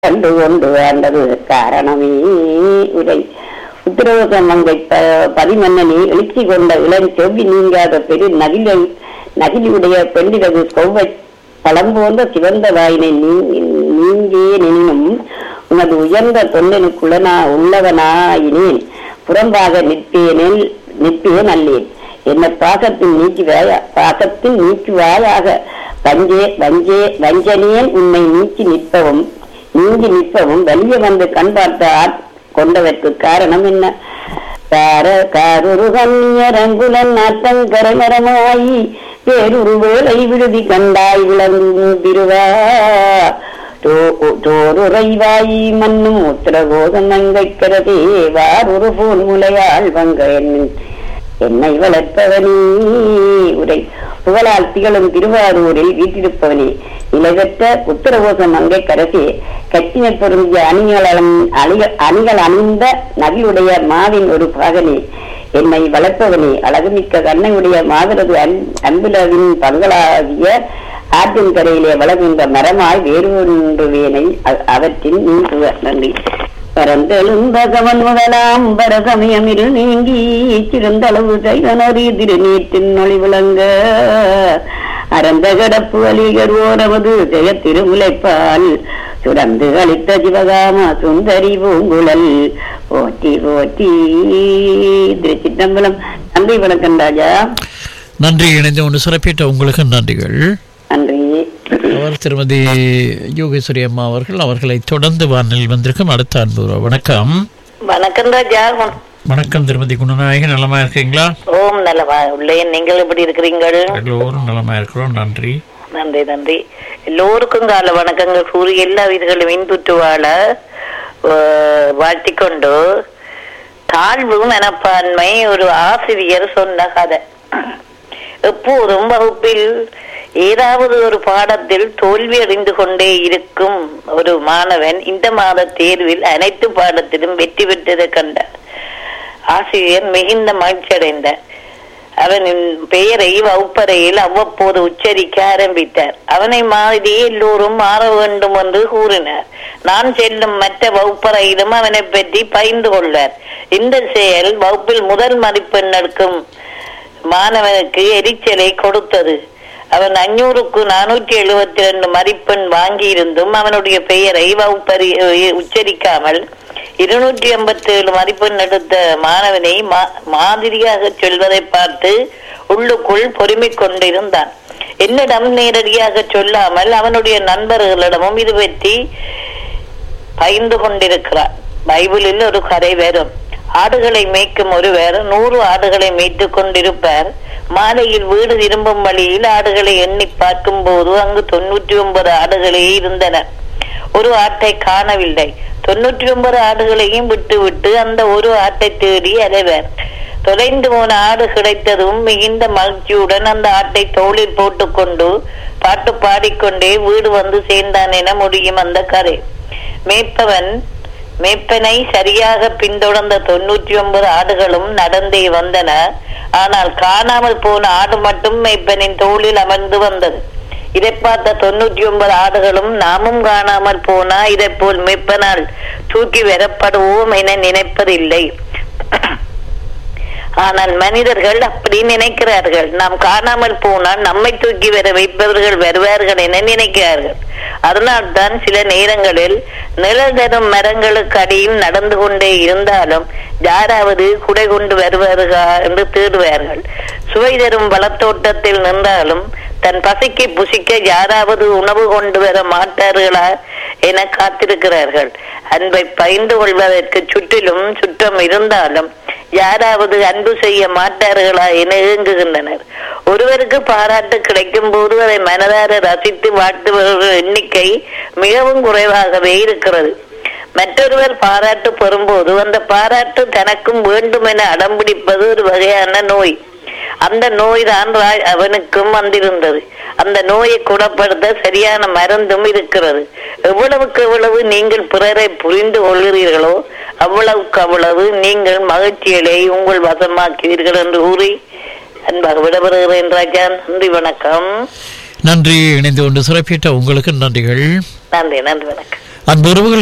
கண்டு கொண்டு ஆண்டது காரணமே உரை உத்தரவு மங்கை ப- பதிமன்னனே எழுச்சி கொண்ட இளம் செவ்வி நீங்காத பெரு நகிலை நகிலியுடைய பெண்டிரகு கொவ்வை பழம் போன்ற சிவந்த வாயினை நீ- நீங்கே நினும் உனது உயர்ந்த தொண்டனுக்குள்ளனா உள்ளவனாயினேன் புறம்பாக நிற்பேனில் நிற்பேன் அல்லேன் என்னை பாசத்தின் நீக்குவாய பாசத்தின் நீக்குவாயாக வஞ்சே வஞ்சே வஞ்சனேன் உன்னை நீக்கி நிற்பவும் நீங்கி நிற்பவும் வெளியே வந்து கண் பார்த்த ஆட் கொண்டதற்கு காரணம் என்ன கார காரொரு கண்ணியரங்குலன் நாட்டங்கரமரமாயி பேருரு வேலை விடுதி கண்டாய் விளங்கும் திருவா தோருறைவாயி மண்ணும் உத்தரகோதம் மங்கைக்கிறதே வாரொரு போல் முலையாள் வங்க என்னை வளர்ப்பவனே உரை புகழால் திகழும் திருவாரூரில் வீட்டிருப்பவனே நிலைபெற்ற உத்தரகோசம் மங்கை கரசே கச்சினை பொருந்திய அணிகள் அணிகள் அணிகள் அணிந்த நவியுடைய மாவின் ஒரு பாகனே என்னை வளர்ப்பவனே அழகுமிக்க கண்ணையுடைய மாதரது அன் அன்புலவின் பங்களாகிய ஆற்றின் கரையிலே வளர்கின்ற மரமாய் வேறொன்று வேனை அ- அவற்றின் நீங்குவ நன்றி பரந்தெழுந்தகவன் முதலாம் பரசமயமிரு நீங்கி சிறந்தளவு தைவனறி திருநீற்றின் ஒளி விளங்க அறந்த கடப்பு அலிகர் ஓரமது ஜெய திருமுலைப்பால் சுரந்து அளித்த சிவகாம சுந்தரி பூங்குழல் போற்றி போற்றி திருச்சிற்றம்பலம் நன்றி வணக்கம் ராஜா நன்றி இணைந்து ஒன்று சிறப்பிட்ட உங்களுக்கு நன்றிகள் நன்றி அவர் திருமதி யோகேஸ்வரி அம்மா அவர்கள் அவர்களை தொடர்ந்து வானில் வந்திருக்கும் அடுத்த அன்பு உறவு. வணக்கம் வணக்கம் ராஜா வணக்கம் திருமதி குணநாயகி நலமா இருக்கீங்களா ஓம் நல்லவா உள்ளே நீங்கள் எப்படி இருக்கிறீங்கள் எல்லோரும் நலமா இருக்கிறோம் நன்றி நன்றி நன்றி எல்லோருக்கும் கால வணக்கங்கள் கூறி எல்லா வீடுகளும் இன்புற்று வாழ அஹ், வாழ்த்திக்கொண்டு தாழ்வு மனப்பான்மை ஒரு ஆசிரியர் சொன்ன கதை எப்போதும் வகுப்பில் ஏதாவது ஒரு பாடத்தில் தோல்வி அடைந்து கொண்டே இருக்கும் ஒரு மாணவன் இந்த மாத தேர்வில் அனைத்து பாடத்திலும் வெற்றி பெற்றதை கண்டார் ஆசிரியர் மிகுந்த மகிழ்ச்சி அடைந்தார் அவனின் பெயரை வகுப்பறையில் அவ்வப்போது உச்சரிக்க ஆரம்பித்தார் அவனை மாதிரி எல்லோரும் மாற வேண்டும் என்று கூறினார் நான் செல்லும் மற்ற வகுப்பறையிலும் அவனை பற்றி பகிர்ந்து கொள்வார் இந்த செயல் வகுப்பில் முதல் மதிப்பெண் எடுக்கும் மாணவனுக்கு எரிச்சலை கொடுத்தது அவன் அஞ்சூறுக்கு நானூற்றி எழுபத்தி ரெண்டு மதிப்பெண் வாங்கியிருந்தும் அவனுடைய பெயரை வகுப்பறி உச்சரிக்காமல் இருநூற்றி எண்பத்தி ஏழு மதிப்பெண் எடுத்த மாணவனை மா- மாதிரியாக சொல்வதை பார்த்து உள்ளுக்குள் பொறுமிக் கொண்டிருந்தான் என்னிடம் நேரடியாக சொல்லாமல் அவனுடைய நண்பர்களிடமும் இது பற்றி பகிர்ந்து கொண்டிருக்கிறார் பைபிளில் ஒரு கதை வரும் ஆடுகளை மேய்க்கும் ஒருவர் நூறு ஆடுகளை மேய்த்துக் கொண்டிருப்பார் மாலையில் வீடு திரும்பும் வழியில் ஆடுகளை எண்ணி பார்க்கும் போது அங்கு தொண்ணூற்றி ஒன்பது ஆடுகளே இருந்தன ஒரு ஆட்டை காணவில்லை தொண்ணூற்றி ஒன்பது ஆடுகளையும் விட்டுவிட்டு அந்த ஒரு ஆட்டை தேடி அலைவர் தொலைந்து போன ஆடு கிடைத்ததும் மிகுந்த மகிழ்ச்சியுடன் அந்த ஆட்டை தோளில் போட்டுக்கொண்டு பாட்டு பாடிக்கொண்டே வீடு வந்து சேர்ந்தான் என முடியும் அந்த கதை மேய்ப்பவன் மேய்ப்பனை சரியாக பின்தொடர்ந்த தொண்ணூற்றி ஒன்பது ஆடுகளும் நடந்தே வந்தன ஆனால் காணாமல் போன ஆடு மட்டும் மேய்ப்பனின் தோளில் அமர்ந்து வந்தது இதை பார்த்த தொண்ணூற்றி ஒன்பது ஆடுகளும் நாமும் காணாமல் போனா இதை போல் மேய்ப்பனால் தூக்கி வரப்படுவோம் என நினைப்பதில்லை ஆனால் மனிதர்கள் அப்படி நினைக்கிறார்கள் நாம் காணாமல் போனால் நம்மை தூக்கி வர வைப்பவர்கள் வருவார்கள் என நினைக்கிறார்கள் அதனால்தான் சில நேரங்களில் நிழல் தரும் மரங்களுக்கு அடியில் நடந்து கொண்டே இருந்தாலும் யாராவது குடை கொண்டு வருவார்களா என்று தேடுவார்கள் சுவை தரும் வளத்தோட்டத்தில் நின்றாலும் தன் பசிக்கு புசிக்க யாராவது உணவு கொண்டு வர மாட்டார்களா என காத்திருக்கிறார்கள் அன்பை பகிர்ந்து கொள்வதற்கு சுற்றிலும் சுற்றம் இருந்தாலும் யாராவது அன்பு செய்ய மாட்டார்களா என ஏங்குகின்றனர் ஒருவருக்கு பாராட்டு கிடைக்கும் போது அதை மனதார ரசித்து வாழ்த்துபவர்கள் எண்ணிக்கை மிகவும் குறைவாகவே இருக்கிறது மற்றொருவர் பாராட்டு பெறும்போது அந்த பாராட்டு தனக்கும் வேண்டும் என அடம்பிடிப்பது ஒரு வகையான நோய் அந்த நோய் தான் அவனுக்கும் வந்திருந்தது அந்த நோயை குணப்படுத்த சரியான மருந்தும் இருக்கிறது எவ்வளவுக்கு எவ்வளவு நீங்கள் பிறரை புரிந்து கொள்கிறீர்களோ அவ்வளவுக்கு அவ்வளவு நீங்கள் மகிழ்ச்சிகளை உங்கள் வசமாக்குவீர்கள் என்று கூறி அன்பாக விடப்படுகிறேன் ராஜா நன்றி வணக்கம் நன்றி இணைந்து கொண்டு சிறப்பிட்ட உங்களுக்கு நன்றிகள் நன்றி நன்றி வணக்கம் அன்புறவுகள்